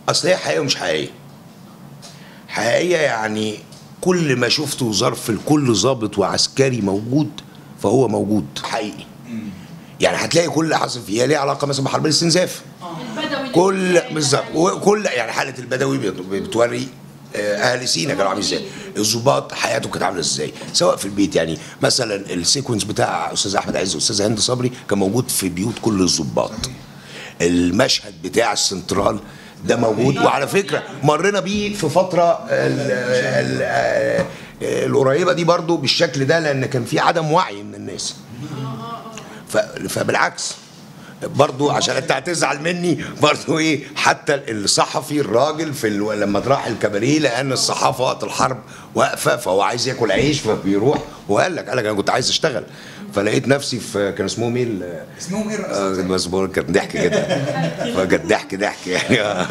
اصل هي حقيقيه ومش حقيقيه حقيقيه يعني كل ما شفته ظرف لكل ضابط وعسكري موجود فهو موجود حقيقي يعني هتلاقي كل اللي حصل فيها ليه علاقه مثلا بحرب الاستنزاف البدوي كل بالظبط وكل يعني حاله البدوي بت- بتوري آه، اهل سينا كانوا عاملين ازاي الضباط حياتهم كانت عامله ازاي سواء في البيت يعني مثلا السيكونس بتاع استاذ احمد عز واستاذ هند صبري كان موجود في بيوت كل الضباط المشهد بتاع السنترال ده موجود وعلى فكره مرينا بيه في فتره ال- ال- آه، القريبه دي برضو بالشكل ده لان كان في عدم وعي من الناس ف- فبالعكس برضو عشان انت هتزعل مني برضو ايه حتى الصحفي الراجل في ال... لما راح الكباريه لان الصحافه وقت الحرب واقفه فهو عايز ياكل عيش فبيروح وقال لك قال لك انا كنت عايز اشتغل فلقيت نفسي في كان اسمهم ايه ال- اسمهم ايه آه، الرئيس؟ بس بقول كان ضحك كده فكان ضحك ضحك يعني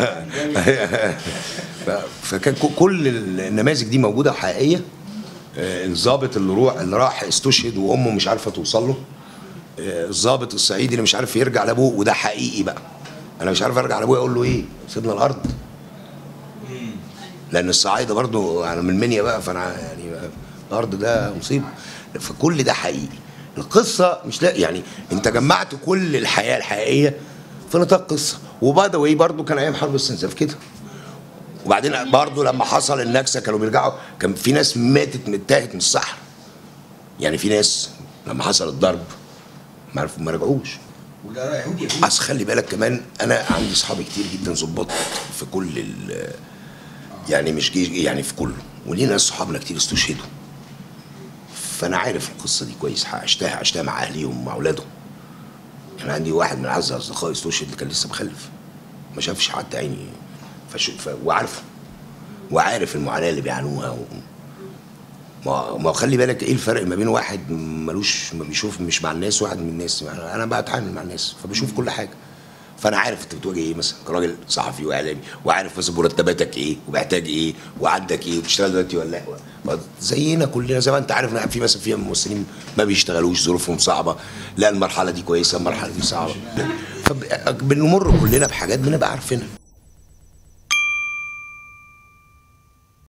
ف- فكان ك- كل النماذج دي موجوده حقيقيه آه، الضابط اللي روح اللي راح استشهد وامه مش عارفه توصل له آه، الضابط الصعيدي اللي مش عارف يرجع لابوه وده حقيقي بقى انا مش عارف ارجع لابويا اقول له ايه سيبنا الارض لان الصعايده برضو انا من المنيا بقى فانا يعني الارض ده مصيبه فكل ده حقيقي القصه مش لا يعني انت جمعت كل الحياه الحقيقيه في نطاق قصه وباي ايه برضو كان ايام حرب الاستنزاف كده وبعدين برضو لما حصل النكسه كانوا بيرجعوا كان في ناس ماتت متاهت من الصحراء يعني في ناس لما حصل الضرب ما عرفوا ما رجعوش ولا يهودي يهودي بس خلي بالك كمان انا عندي اصحابي كتير جدا ظباط في كل ال يعني مش جيش يعني في كله ولينا ناس صحابنا كتير استشهدوا فانا عارف القصه دي كويس عشتها عشتها مع اهليهم ومع اولادهم يعني عندي واحد من اعز اصدقائي استشهد اللي كان لسه مخلف ما شافش حد عيني فش... ف... وعارفه وعارف المعاناه اللي بيعانوها و... ما ما خلي بالك ايه الفرق ما بين واحد ملوش ما بيشوف مش مع الناس وواحد من الناس انا أنا بتعامل مع الناس فبشوف كل حاجه فانا عارف انت بتواجه ايه مثلا كراجل صحفي واعلامي وعارف مثلا مرتباتك ايه ومحتاج ايه وعندك ايه وبتشتغل دلوقتي ولا لا ما زينا كلنا زي ما انت عارف إن في مثلا في ممثلين ما بيشتغلوش ظروفهم صعبه لا المرحله دي كويسه المرحله دي صعبه فبنمر كلنا بحاجات بنبقى عارفينها